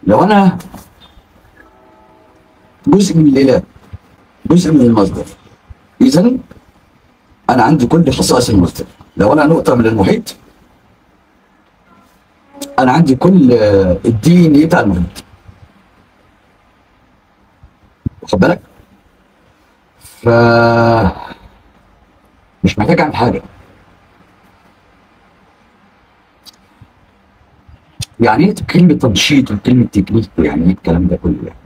لو انا جزء من الاله جزء من المصدر اذا انا عندي كل خصائص المصدر لو انا نقطه من المحيط انا عندي كل آه، الدي ان ايه بتاع المحيط واخد بالك ف مش محتاج اعمل حاجه يعني ايه كلمه تنشيط وكلمه تكنيك يعني ايه الكلام ده كله يعني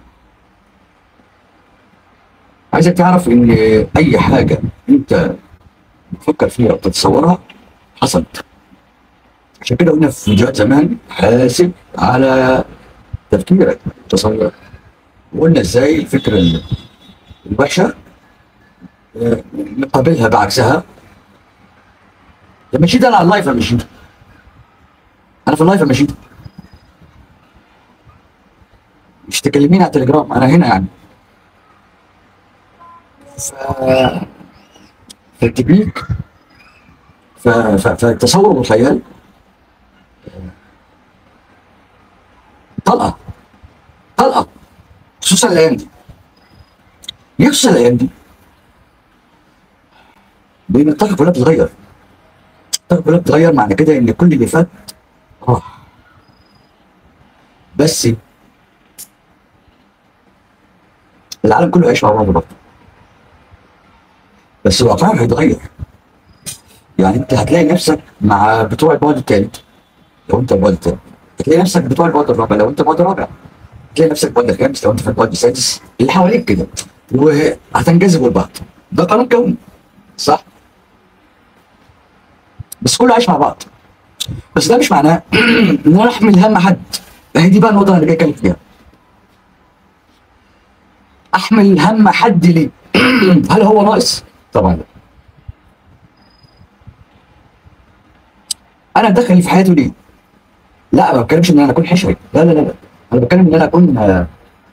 عايزك تعرف ان اي حاجه انت بتفكر فيها وبتتصورها حصلت عشان كده قلنا في فيديوهات زمان حاسب على تفكيرك تصورك وقلنا ازاي الفكره ال- الوحشه آه، نقابلها بعكسها لما مشيت انا على اللايف انا مشيت انا في اللايف انا مشيت مش تكلميني على التليجرام انا هنا يعني ف فالتكنيك ف... ف... فالتصور والخيال طلقه طلقه خصوصا الايام دي ليه خصوصا الايام دي؟ لان الطاقه كلها بتتغير الطاقه كلها بتتغير معنى كده ان كل اللي فات راح بس العالم كله هيعيش مع بعض برضه بس الواقع هيتغير يعني انت هتلاقي نفسك مع بتوع البعد الثالث لو انت البعد الثالث هتلاقي نفسك بتوع البعد الرابع لو انت البعد الرابع هتلاقي نفسك البعد الخامس لو انت في البعد السادس اللي حواليك كده وهتنجذبوا لبعض ده قانون كوني صح؟ بس كله عايش مع بعض بس ده مش معناه ان انا احمل هم حد هي دي بقى النقطه اللي جاي اتكلم فيها احمل هم حد ليه؟ هل هو ناقص؟ طبعا لا انا اتدخل في حياته ليه؟ لا ما بتكلمش ان انا اكون حشري لا لا لا لا انا بتكلم ان انا اكون آه،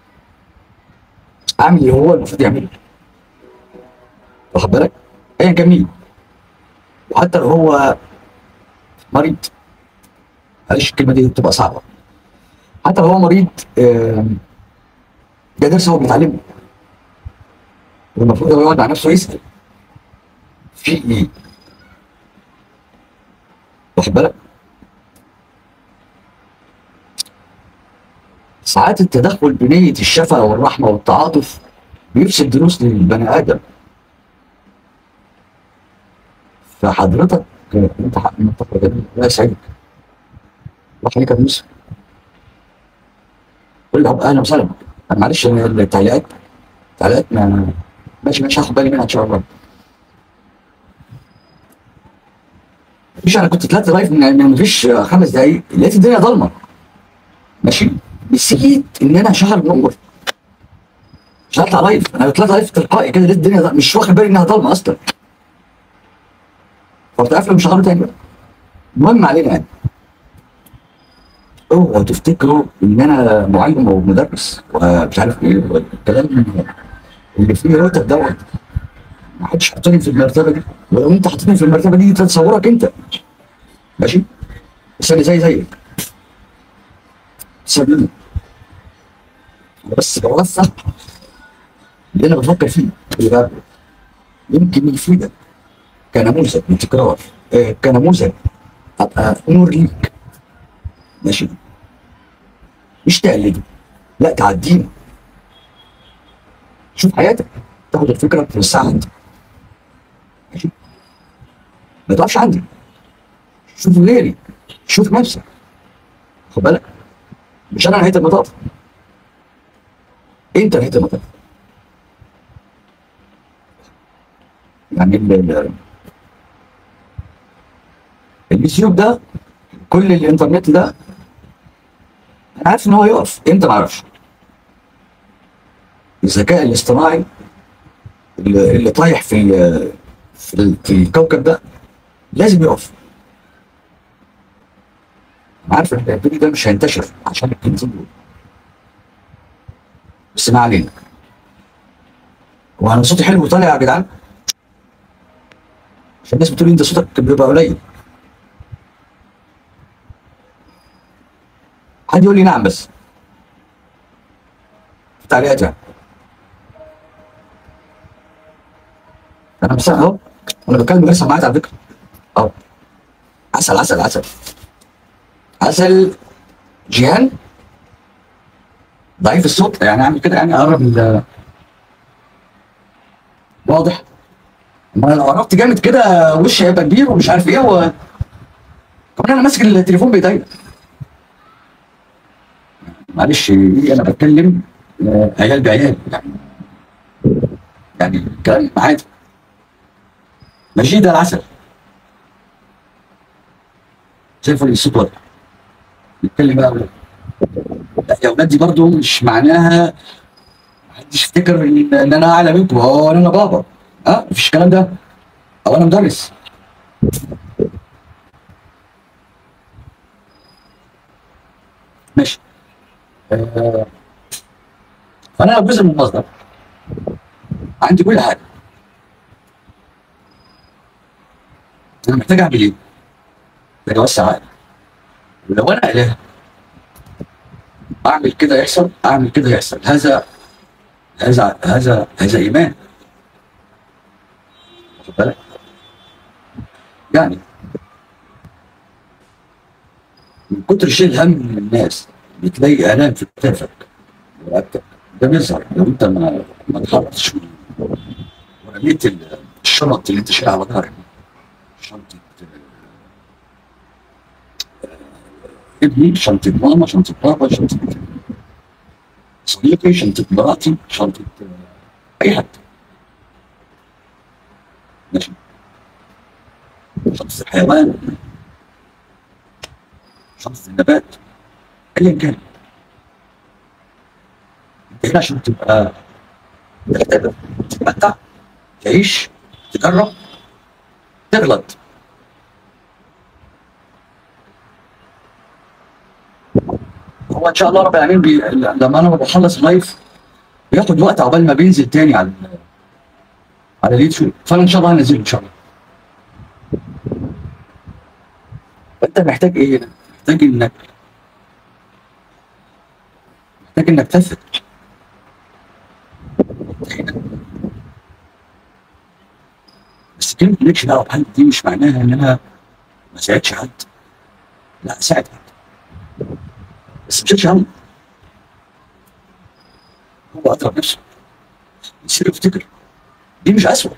اعمل اللي هو المفروض يعمله واخد بالك؟ ايا كان مين وحتى لو هو مريض معلش الكلمه دي بتبقى صعبه حتى لو هو مريض آم، ده درس هو بيتعلمه والمفروض هو يقعد مع نفسه يسال في ايه؟ واخد بالك؟ ساعات التدخل بنية الشفقة والرحمة والتعاطف بيفسد دروس للبني آدم فحضرتك انت حق من الطاقة جميل الله يسعدك الله يخليك يا يوسف قول له اهلا وسهلا أنا معلش التعليقات التعليقات ما ماشي ماشي هاخد بالي منها ان شاء الله مش انا كنت طلعت لايف من من مفيش خمس دقايق لقيت الدنيا ضلمه ماشي نسيت ان انا اشغل نور مش هطلع لايف انا طلعت لايف تلقائي كده لقيت الدنيا ضلمة. مش واخد بالي انها ضلمه اصلا فرحت قافله مش هشغله تاني بقى المهم علينا يعني اوعوا تفتكروا ان انا معلم او مدرس ومش عارف ايه والكلام اللي فيه رتب دوت ما حدش حاطني في المرتبه دي ولو انت حاططني في المرتبه دي تتصورك انت ماشي بس انا زي زيك سلمني انا بس بوثق اللي انا بفكر فيه اللي بقابله يمكن يفيدك كنموذج للتكرار آه كنموذج ابقى نور ليك ماشي مش تقلده لا تعدينا شوف حياتك تاخد الفكره توسعها انت ماشي ما تقفش عندي شوف غيري شوف نفسك خد بالك مش انا نهايه المطاف انت نهايه المطاف يعني ال- ال- اليوتيوب ده كل الانترنت ده انا عارف ان هو يقف امتى ما اعرفش الذكاء الاصطناعي اللي, اللي طايح في ال- في, ال- في الكوكب ده لازم يقف انا عارف ان الفيديو ده مش هينتشر عشان الكلمتين دول بس ما علينا وانا صوتي حلو وطالع يا جدعان عشان الناس بتقول لي انت صوتك بيبقى قليل حد يقول لي نعم بس التعليقات يعني انا بس اهو انا بتكلم غير سماعات على فكره اهو عسل عسل عسل عسل جيهان ضعيف الصوت يعني اعمل كده يعني اقرب ال واضح ما لو قربت جامد كده وشي هيبقى كبير ومش عارف ايه و... كمان انا ماسك التليفون بايديا معلش انا بتكلم آه، عيال بعيال يعني يعني كلام عادي ماشي ده العسل زي الفل الصوت واضح نتكلم بقى أولاد. لا يا اولاد دي برضو مش معناها محدش يفتكر ان إن انا اعلى منكم اه انا بابا اه مفيش الكلام ده او انا مدرس ماشي آه، فانا جزء من المصدر عندي كل حاجه انا محتاج اعمل ايه؟ محتاج اوسع عقلي ولو انا اله اعمل كده يحصل اعمل كده يحصل هذا هذا هذا هذا ايمان واخد بالك؟ يعني من كتر شيل هم من الناس بتلاقي الام في كتافك ورقبتك ده بيظهر لو انت ما ما اتحركتش ورميت ال- الشنط اللي انت شايلها على ظهرك شنطه آه، ابني شنطه ماما شنطه بابا شنطه صديقي شنطه مراتي شنطه آه، اي حد ماشي شنطه الحيوان شنطه النبات ايا كان انت هنا عشان تبقى تختبر تتمتع تعيش تجرب تغلط هو ان شاء الله رب العالمين بي... لما انا بخلص لايف بياخد وقت عقبال ما بينزل تاني على ال- على اليوتيوب فانا ان شاء الله هنزله ان شاء الله فانت محتاج ايه هنا؟ محتاج انك محتاج انك تثق أنت هنا. بس كلمة مالكش دعوة بحد دي مش معناها ان انا ما ساعدش حد لا ساعد حد بس ما تشيلش هم هو اضرب نفسه يصير يفتكر دي مش اسوء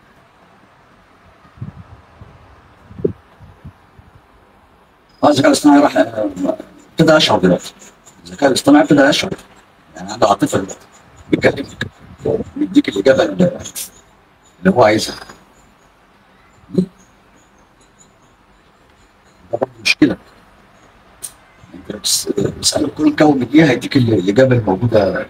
اه الذكاء الاصطناعي راح آه، ابتدى اشعر دلوقتي الذكاء الاصطناعي ابتدى يشعر يعني عنده عاطفه دلوقتي بيكلمك بيديك الاجابه اللي اللي هو عايزها دي ده برضه مشكله انت لو تس- تساله كل مكون من ايه هيديك ال- الاجابه الموجوده اللي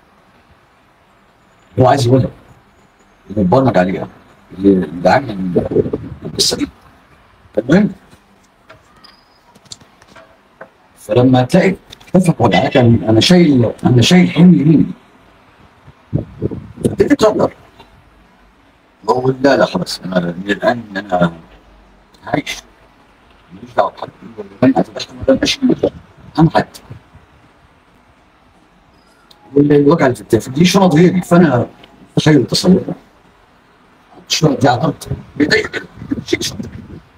هو عايز يقولها اللي متبرمج عليها اللي اللي عامل القصه دي المهم فلما تلاقي كتفك وجعاك انا أنا شايل انا شايل حمل يمين تبتدي تقدر بقول لا لا خلاص انا من الان انا عايش ماليش دعوه بحد من اتدخل ولا اشيل اهم حد والوجع اللي في الكتف دي شنط غيري فانا تخيل تصور الشنط دي على الارض بايديا كده شيل شنطه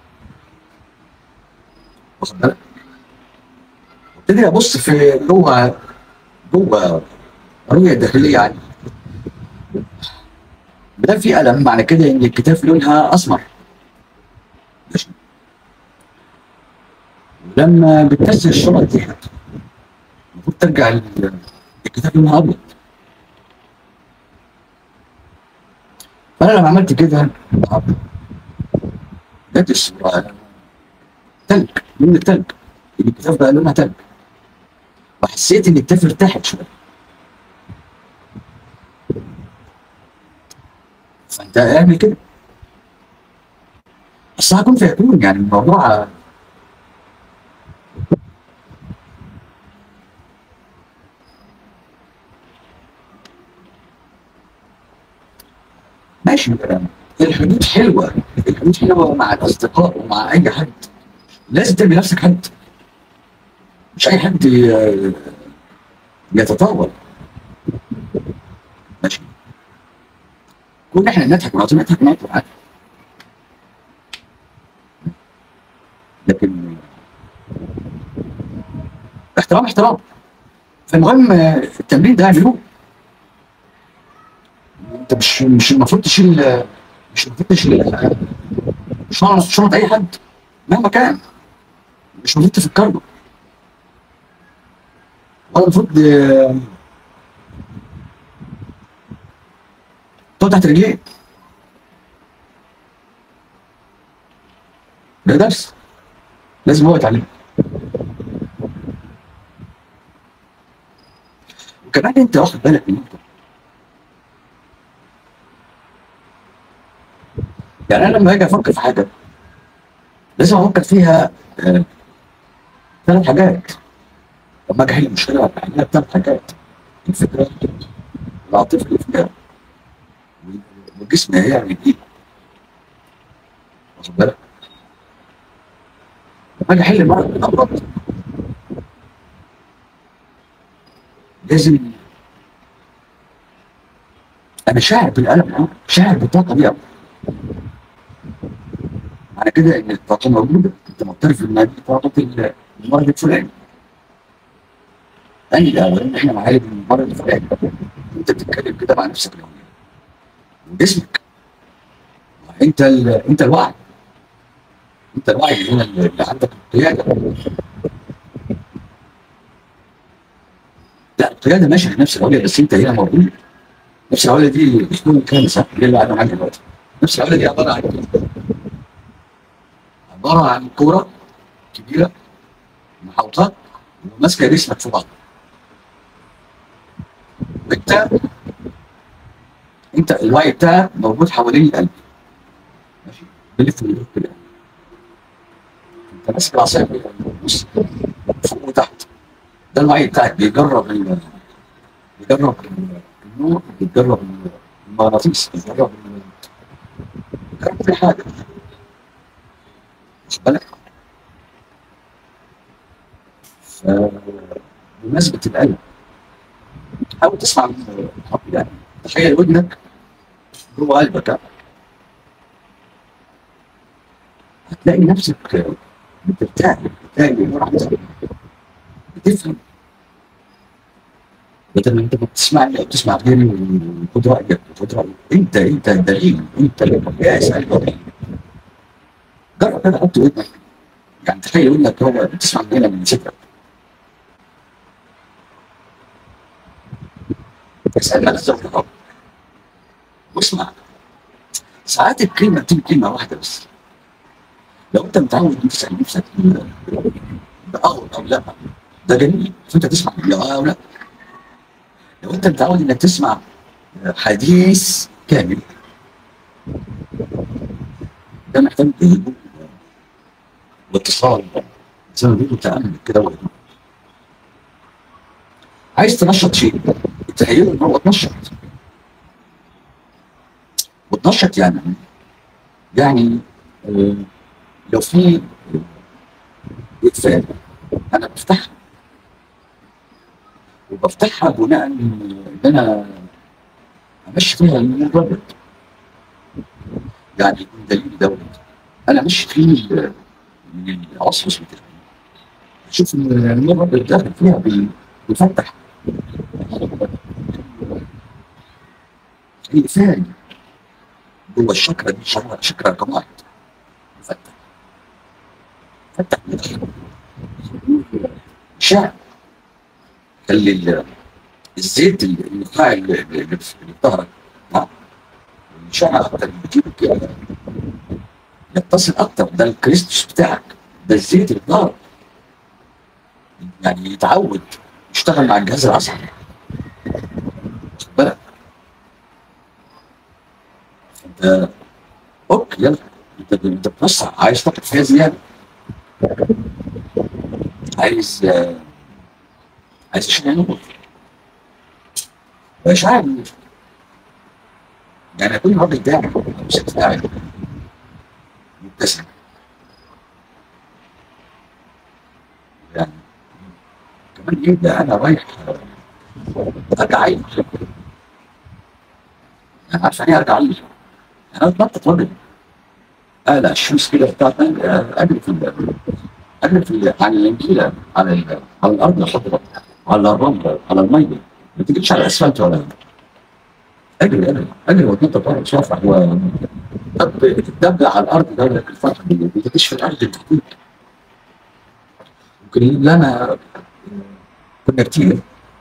واخد بالك ابتدي ابص في جوه جوه رؤيه داخليه عندي ما دام في الم معنى كده ان الكتاف لونها اسمر ماشي لما بتكسر الشنط دي المفروض ترجع ال- الكتاف لونها ابيض فانا لما عملت كده لقيت الصوره تلج لون التلج الكتاف بقى لونها تلج وحسيت ان الكتاف ارتاحت شويه فانت اعمل كده بس هكون فيكون يعني الموضوع ماشي الحدود حلوه الحدود حلوه مع الاصدقاء ومع اي حد لازم ترمي نفسك حد مش اي حد ي- يتطاول كنا احنا نضحك ونقعد نضحك ونقعد عادي لكن احترام احترام فالمهم آه، التمرين ده اعملوه انت مش مش المفروض تشيل مش المفروض تشيل شنط شنط اي حد مهما كان مش المفروض تفكر له ولا المفروض آه، تقعد تحت رجليه ده درس لازم هو يتعلمه وكمان انت واخد بالك من نقطه يعني انا لما اجي افكر في حاجه لازم افكر فيها آه، ثلاث حاجات لما اجي احل مشكله بحلها بثلاث حاجات الفكره العاطفه اللي فيها والجسم هيعمل ايه واخد بالك لما اجي احل مرض من الامراض لازم انا شاعر بالالم أهو، شاعر بالطاقه دي أهو. معنى كده ان الطاقه موجوده انت معترف ان دي طاقه المرض الفلاني اني الاولاني احنا معالج المرض الفلاني انت بتتكلم كده مع نفسك لو وجسمك انت ال... انت الوعي انت الوعي اللي هنا اللي عندك القياده لا القياده ماشيه في نفس العليا بس انت هنا موجود نفس العليا دي اسلوب كنسه اللي اللي قاعد معاك دلوقتي نفس العليا دي عباره عن إيه؟ عباره عن كوره كبيره محوطه وماسكه جسمك في بعض انت انت الوعي بتاعك موجود حوالين القلب ماشي بلف ويدور كده انت ماسك العصايه كده بص فوق وتحت ده الوعي بتاعك بيجرب ال- بيجرب ال- النور بيجرب ال- المغناطيس بيجرب ال- بيجرب كل حاجه واخد بالك ف- بمناسبه القلب حاول تسمع من الحب يعني تخيل ودنك جوه قلبك ها؟ هتلاقي نفسك بترتاح بتلاقي الامور عندك بتفهم بدل ما انت بتسمع لي او تسمع غيري وخد رايك وخد رايك انت انت الدليل انت القياس الوحيد جرب كده حط ودنك يعني تخيل ودنك هو بتسمع من هنا من صدرك اسال ماذا الرب واسمع ساعات الكلمه بتيجي كلمه واحده بس لو انت متعود انت تسال نفسك ده اه او لا ده جميل فانت تسمع لا او لا لو انت متعود انك تسمع حديث كامل ده محتاج هدوء واتصال زي ما بيقولوا تامل كده وهدوء عايز تنشط شيء تخيله ان هو اتنشط واتنشط يعني يعني آه، لو في اقفال انا بفتحها وبفتحها بناء ان انا امشي فيها المدرب يعني يكون دليل دوت انا ماشي فيه ال- من العصفص بتاعي شوف ان المدرب اللي داخل فيها بي- بيفتح الإقفال جوه الشكرة دي شكرة شكرة رقم واحد فتح فتح من الآخر. شعب خلي ال- الزيت اللي- النخاع اللي اللي في اللي في ظهرك ها؟ الشعر اكتر بتجيبه كده يتصل اكتر ده الكريستوس بتاعك ده الزيت اللي في ظهرك يعني يتعود يشتغل مع الجهاز العصبي واخد بالك انت اوكي يلا انت انت بتوسع عايز طاقه فيها زياده عايز آه، عايز اشيل نور مش عارف يعني اكون راجل داعم او ست داعم مبتسم يعني كمان ايه ده انا رايح ارجع عيل انا عارف يعني إيه ارجع عليه انا اتنطط واجري اقلع الشمس كده بتاعتي اجري في ال- اجري في ال- على النجيله على ال- على الارض الخضراء على الرمله على الميه ما تجيش على الاسفلت ولا اجري اجري اجري واتنطط وانا صافح و طب الدب على الارض ده لك الفرح ما بتجيش في الارض التحتيك يمكن اللي انا كنا كتير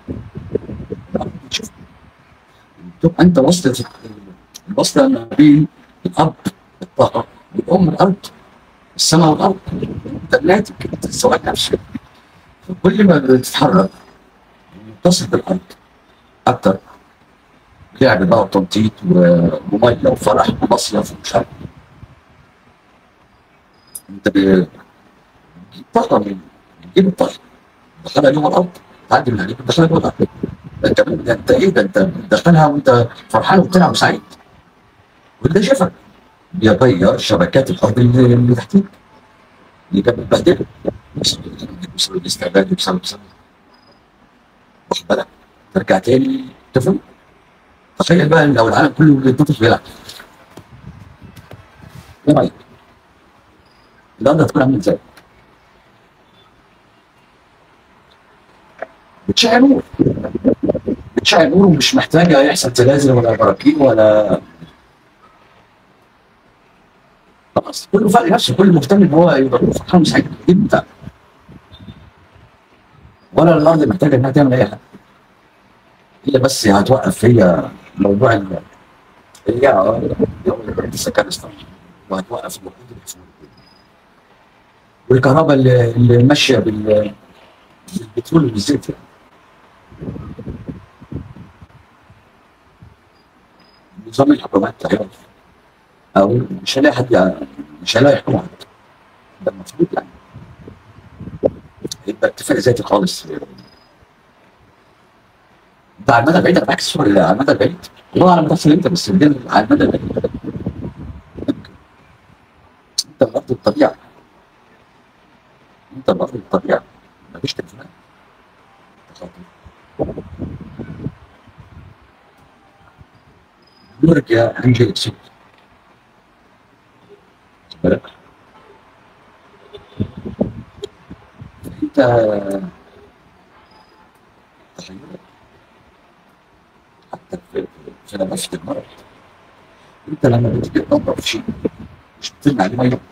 شوف تبقى انت وصلت الوصله ما بين الاب الطاقه والام الارض السماء والارض انت ناتج انت السواق نفسه كل ما بتتحرك متصل بالارض اكتر لعب بقى وتنطيط و- وميه وفرح ومصيف ومش عارف انت ب- بتجيب طاقه من بتجيب الطاقه تدخلها جوه الارض تعدي من عليك تدخلها جوه الارض ده انت ده انت ايه ده انت بتدخلها وانت فرحان وبتلعب سعيد وده شافك بيغير شبكات الارض اللي, اللي تحتيك اللي كانت متبهدله بسبب بسبب الاستعباد وبسبب بسبب واخد بالك ترجع تاني تفهم تخيل بقى لو العالم كله بيتنطط بيلعب ايه رايك؟ الارض هتكون عامله ازاي؟ بتشع نور بتشع نور ومش محتاجه يحصل زلازل ولا براكين ولا خلاص كله فاق نفسه كله مهتم ان هو يبقى فرحان وسعيد بالجيل بتاعه ولا الارض محتاجه انها تعمل اي حاجه هي بس هتوقف هي موضوع ال هي اه يوم السكن الصناعي وهتوقف الوقود الحصول والكهرباء اللي, اللي ماشيه بال بالبترول والزيت يعني. نظام الحكومات هيقف او مش هلاقي حد مش هلاقي حكومه ده المفروض يعني يبقى اتفاق ذاتي خالص ده على المدى البعيد انا بعكس الصور اللي على المدى البعيد والله على ما تحصل انت بس الدنيا على المدى البعيد انت الارض الطبيعه انت الارض الطبيعه مفيش تليفونات نورك يا انجل سوت بالك انت تخيلك حتى في في نفس المرض انت لما بتيجي تنظف شيء مش بترمي عليه ميه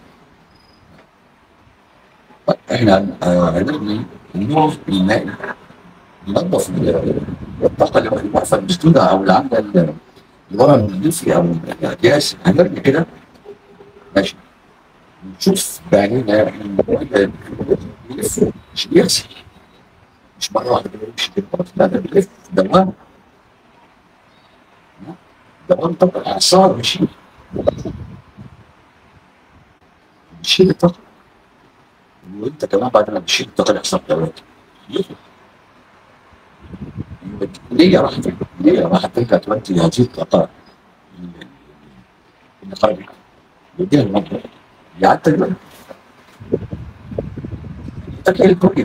طيب احنا آه، هنرمي النور المائي ننظف ال- الطاقه اللي واقفه المسدوده او اللي عامله ال- اللي ورا النفي او الجاس هنرمي كده ماشي نشوف بعينينا ان الميه بيلف مش بيغسل مش مره واحده كده يمشي كده خلاص لا ده بيلف دوام دوام طاقه الاعصار مش بيشيل الطاقه وانت كمان بعد ما بتشيل الطاقه الاعصار دوام ليه راح فين؟ ليه راح ترجع تودي هذه الطاقات اللي خارج يديها المنطقه يعاد تجربه تكيل البروجرام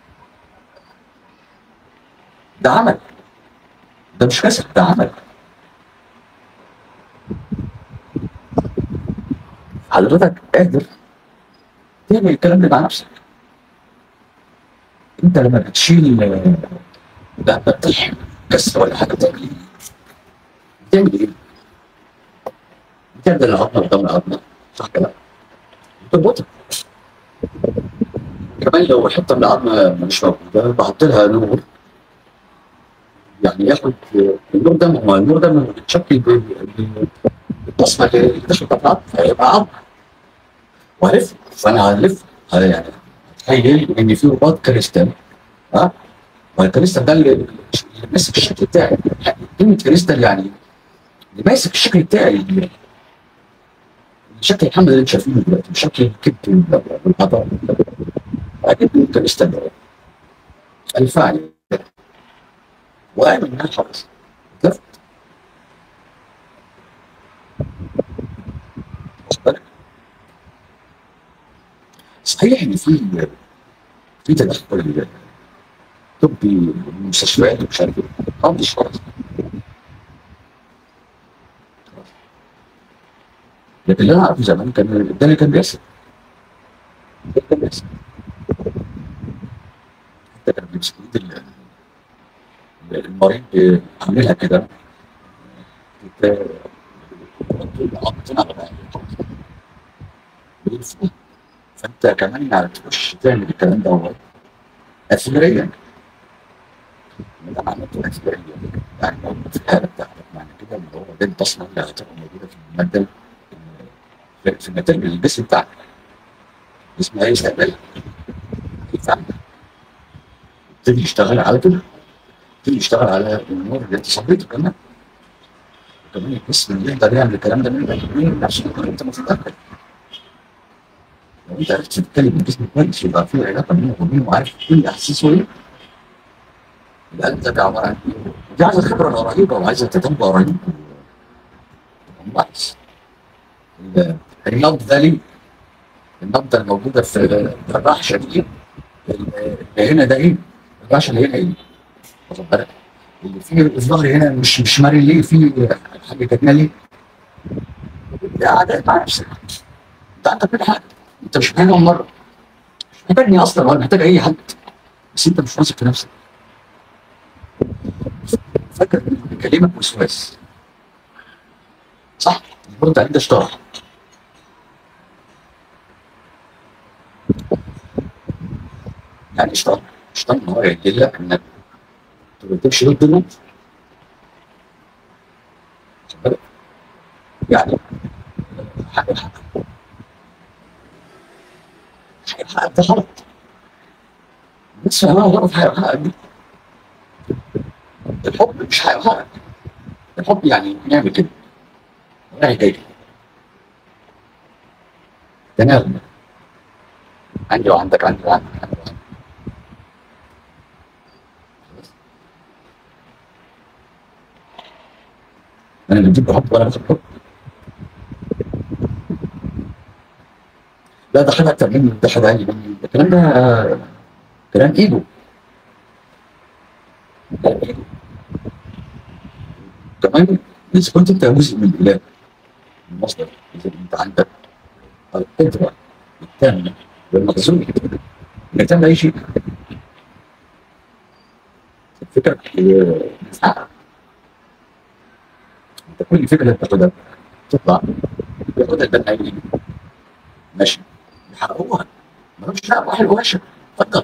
ده عمل ده مش كسل ده عمل حضرتك قادر تعمل الكلام ده مع نفسك انت لما بتشيل ده بتطيح كسر ولا حاجه بتعمل ايه؟ بتعمل ايه؟ بتعمل العظمه قدام العظمه صح كده؟ بتربطها كمان لو حته من العظمه مش موجوده بحط لها نور يعني ياخد النور ده ما هو النور ده بيتشكل بالبصمه اللي داخل بتاعت العظم فيبقى عظم وهلف فانا هلف يعني تخيل ان في رباط كريستال ها والكريستال ده اللي اللي ماسك الشكل بتاعي كلمه كريستال يعني اللي ماسك الشكل بتاعي شكل الحمد اللي انت شايفينه دلوقتي بشكل الكبد والعضل اكيد الكريستال ده الفعني واعمل منها خلاص لفت واخد بالك صحيح ان في في تدخل طبي المستشفيات ومش عارف ايه اه مش خلاص لكن اللي انا اعرفه زمان كان ده اللي كان بيحصل ده اللي كان بيحصل حتى كانوا بيمسكوا ايد ال- ال- المريض عاملها كده بت- حاطين على بعض بيلفوا. فانت كمان تخش تعمل الكلام ده هو اثريا ده معناته اثريا يعني موجود في الحاله بتاعتك معنى كده ان هو ده البصمه اللي هتبقى موجوده في الماده في في النتائج الجسم بتاعك الجسم هيستقبلها هيفهم يبتدي يشتغل على كده يبتدي يشتغل على الامور اللي انت صبيته كمان وكمان الجسم اللي يقدر يعمل الكلام ده من من نفسه انت المفروض تاكل لو انت عرفت تتكلم الجسم كويس يبقى في علاقه بينه وبينه وعارف كل احاسيسه ايه القلب ده عباره عن ايه؟ دي عايزه خبره رهيبه وعايزه تتبع رهيب ملاحظ النبض ده ليه؟ النبضه الموجوده في في الرحشه دي اللي هنا ده ايه؟ الرحشه اللي هنا ايه؟ واخد بالك؟ اللي في الظهر هنا مش مش مرن ليه؟ في حاجه كاتنه ليه؟ دي عادات مع نفسك انت عندك كل حاجه انت مش محتاجها مره مش محتاجني اصلا ولا محتاج اي حد بس انت مش واثق في نفسك فاكر إن بكلمك وسواس صح؟ برضه عندي اشتراك يعني اشتراك اشتراك ان هو يجي لك انك تمشي ضد النمط واخد بالك؟ يعني حق الحق حق الحق ده غلط الناس فاهمها غلط حق الحق دي الحب مش حق الحق الحب يعني نعمل كده رايح جاي تناغم عندي وعندك عندي وعندك عندي وعندك انا اللي بديك حب ولا باخد حب لا ده حاجه اكتر مني ده حاجه اقل مني ده الكلام ده آه، كلام ايجو كلام ايجو كمان اذا كنت انت جزء من الاله المصدر اذا انت عندك القدره التامه والمخزون انك تعمل اي شيء الفكره هي مساحه انت كل فكره بتاخدها تطلع بياخدها البني ماشي يحققوها ملوش دعوه واحد وحشه اتفضل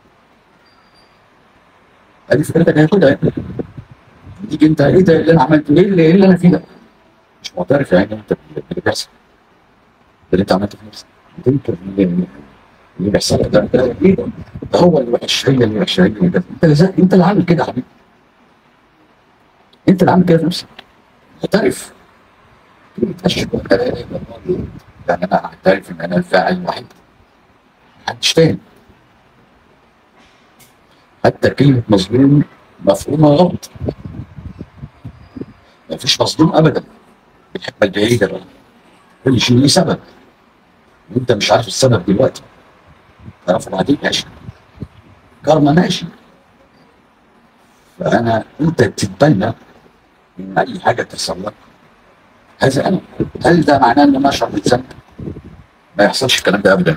ادي فكرتك هياخدها تيجي انت ايه ده اللي انا عملته ايه اللي, إيه اللي انا فيه ده مش معترف يعني انت باللي بيحصل اللي انت عملته في نفسك بتنكر اللي, اللي بيحصل لك ده ده ايه ده ده هو اللي وحش هي اللي وحشه هي اللي ده انت اللي زي- انت اللي عامل كده يا حبيبي انت اللي عامل كده في نفسك اعترف كلمة أشهد أن لا إله إلا الله دي يعني أنا أعترف إن أنا الفاعل الوحيد محدش تاني حتى كلمة مظلوم مفهومة غلط مفيش مظلوم أبدا الحكمة البعيدة بقى كل شيء ليه سبب وأنت مش عارف السبب دلوقتي تعرفه بعدين ماشي كارما ماشي فأنا أنت تتبنى إن أي حاجة تحصل لك هذا أنا هل ده معناه إن أنا أشعر بالذنب؟ ما يحصلش الكلام ده أبدا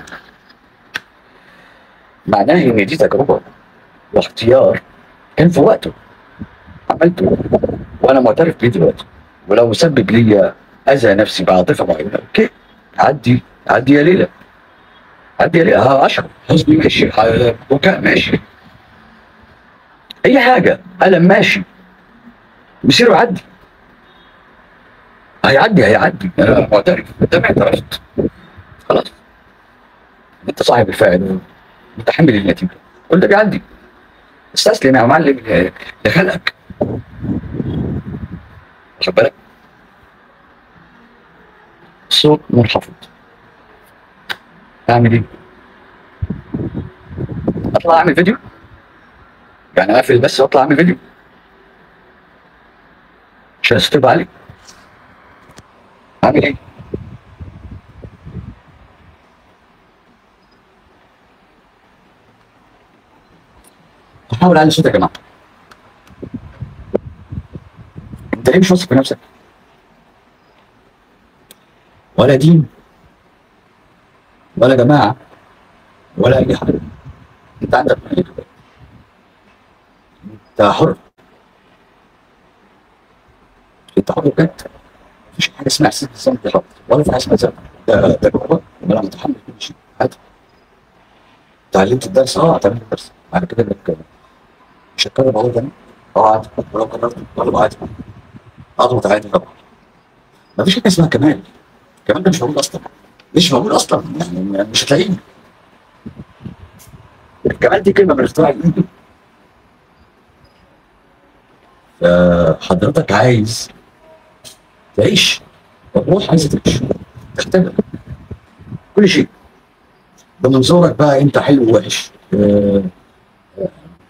معناه إن دي تجربة واختيار كان في وقته عملته وانا معترف بيه دلوقتي ولو سبب لي اذى نفسي بعاطفه معينه اوكي عدي عدي يا ليلى عدي يا ليلى ها اشعر حزني ماشي ح- بكاء ماشي اي حاجه الم ماشي بيصير يعدي هيعدي هيعدي انا معترف انت اعترفت خلاص انت صاحب الفاعل متحمل النتيجه كل ده بيعدي استسلم يا معلم ل- لخلقك واخد بالك صوت منخفض اعمل ايه؟ اطلع اعمل فيديو؟ يعني اقفل بس واطلع اعمل فيديو عشان استوب علي اعمل ايه؟ احاول اعلي صوتك يا جماعه انت ليه مش واثق في نفسك؟ ولا دين ولا جماعه ولا اي حاجه انت عندك ملك انت حر انت حر بجد مفيش حاجه اسمها احساس بالذنب ده ولا في حاجه اسمها ذنب ده تجربه وانا متحمل كل شيء عادي اتعلمت الدرس اه اتعلمت الدرس بعد كده انك مش هتكرر اهو ده اه عادي ولو قررت برضه عادي اضغط عادي طبعا مفيش حاجه اسمها كمال الكمال ده مش موجود اصلا مش موجود اصلا يعني مش هتلاقيه الكمال دي كلمه من اختراع الايد فحضرتك عايز تعيش الروح عايزه تعيش تختبر كل شيء بمنظورك بقى انت حلو ووحش آه، آه،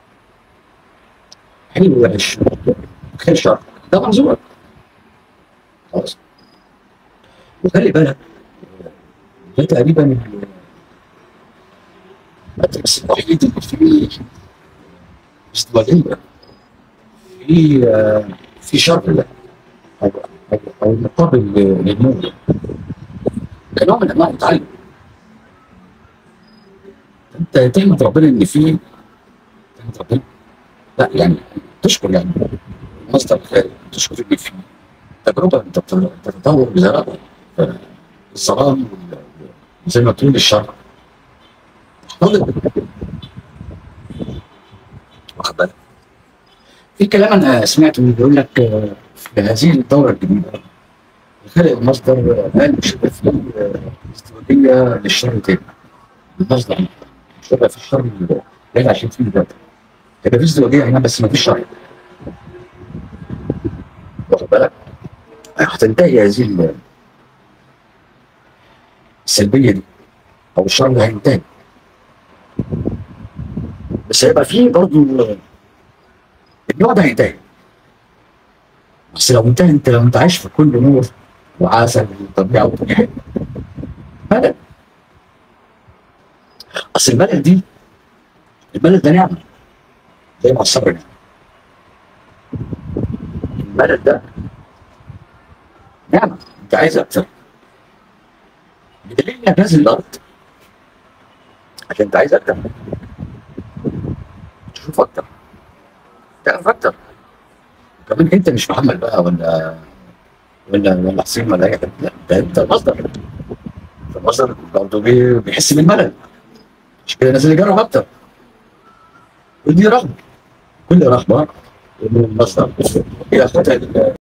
حلو ووحش خير شر ده منظورك خلاص وخلي بالك ده تقريبا المدرس الوحيد اللي فيه ازدواجية في آه، في شر او او او مقابل للنور كنوع من انواع التعلم انت تحمد ربنا ان في تحمد ربنا لا يعني تشكر يعني مصدر خير تشكر ان في تجربه انت بت- بتتطور بزرابه الظلام وال- زي ما تقول الشر طالب واخد بالك في كلام انا سمعته بيقول لك آه، في هذه الدوره الجديده خلق المصدر آه، قال مش هيبقى فيه آه، ازدواجيه للشر تاني المصدر مش هيبقى في الشر اللي احنا عايشين فيه دلوقتي هيبقى في ازدواجيه هنا بس ما فيش شر واخد بالك هتنتهي هذه ال- السلبيه دي او الشر اللي هينتهي بس هيبقى فيه برضه النوع ده هينتهي بس لو انتهى انت لو انت عايش في كل نور وعسل وطبيعه والدنيا حلوه ملل اصل الملل دي الملل ده نعمه زي ما الصبر نعمه الملل ده نعمه انت عايز اكتر بدليل انك نازل الارض عشان انت عايز اكتر تشوف اكتر تعرف اكتر كمان انت مش محمد بقى ولا ولا ولا حسين ولا اي حد لا ده انت المصدر المصدر برضه بي- بيحس بالملل مش كده الناس اللي جرب اكتر ودي رغبه كل رغبه من المصدر ياخدها